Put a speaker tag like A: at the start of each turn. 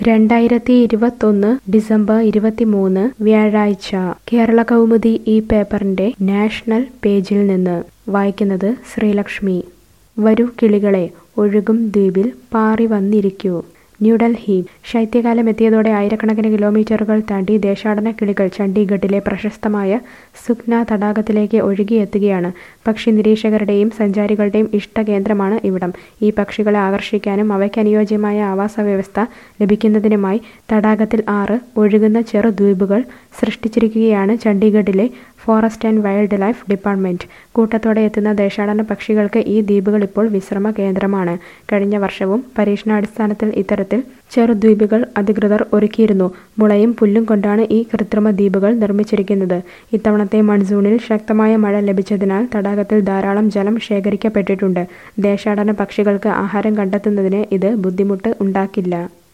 A: രണ്ടായിരത്തി ഇരുപത്തൊന്ന് ഡിസംബർ ഇരുപത്തിമൂന്ന് വ്യാഴാഴ്ച കേരള കൗമുദി ഈ പേപ്പറിന്റെ നാഷണൽ പേജിൽ നിന്ന് വായിക്കുന്നത് ശ്രീലക്ഷ്മി വരൂ കിളികളെ ഒഴുകും ദ്വീപിൽ പാറി വന്നിരിക്കൂ ന്യൂഡൽഹി ശൈത്യകാലം എത്തിയതോടെ ആയിരക്കണക്കിന് കിലോമീറ്ററുകൾ താണ്ടി ദേശാടന കിളികൾ ചണ്ഡീഗഡിലെ പ്രശസ്തമായ സുഖ്ന തടാകത്തിലേക്ക് ഒഴുകിയെത്തുകയാണ് പക്ഷി നിരീക്ഷകരുടെയും സഞ്ചാരികളുടെയും ഇഷ്ടകേന്ദ്രമാണ് ഇവിടം ഈ പക്ഷികളെ ആകർഷിക്കാനും അവയ്ക്ക് അനുയോജ്യമായ ആവാസ വ്യവസ്ഥ ലഭിക്കുന്നതിനുമായി തടാകത്തിൽ ആറ് ഒഴുകുന്ന ചെറു ദ്വീപുകൾ സൃഷ്ടിച്ചിരിക്കുകയാണ് ചണ്ഡീഗഡിലെ forest and wildlife department കൂട്ടത്തോടെ എത്തുന്ന ദേശാടന പക്ഷികൾക്ക് ഈ ദ്വീപുകൾ ഇപ്പോൾ വിശ്രമ കേന്ദ്രമാണ് കഴിഞ്ഞ വർഷവും പരീക്ഷണാടിസ്ഥാനത്തിൽ ഇത്തരത്തിൽ ചെറുദ്വീപുകൾ അധികൃതർ ഒരുക്കിയിരുന്നു മുളയും പുല്ലും കൊണ്ടാണ് ഈ കൃത്രിമ ദ്വീപുകൾ നിർമ്മിച്ചിരിക്കുന്നത് ഇത്തവണത്തെ മൺസൂണിൽ ശക്തമായ മഴ ലഭിച്ചതിനാൽ തടാകത്തിൽ ധാരാളം ജലം ശേഖരിക്കപ്പെട്ടിട്ടുണ്ട് ദേശാടന പക്ഷികൾക്ക് ആഹാരം കണ്ടെത്തുന്നതിന് ഇത് ബുദ്ധിമുട്ട് ഉണ്ടാക്കില്ല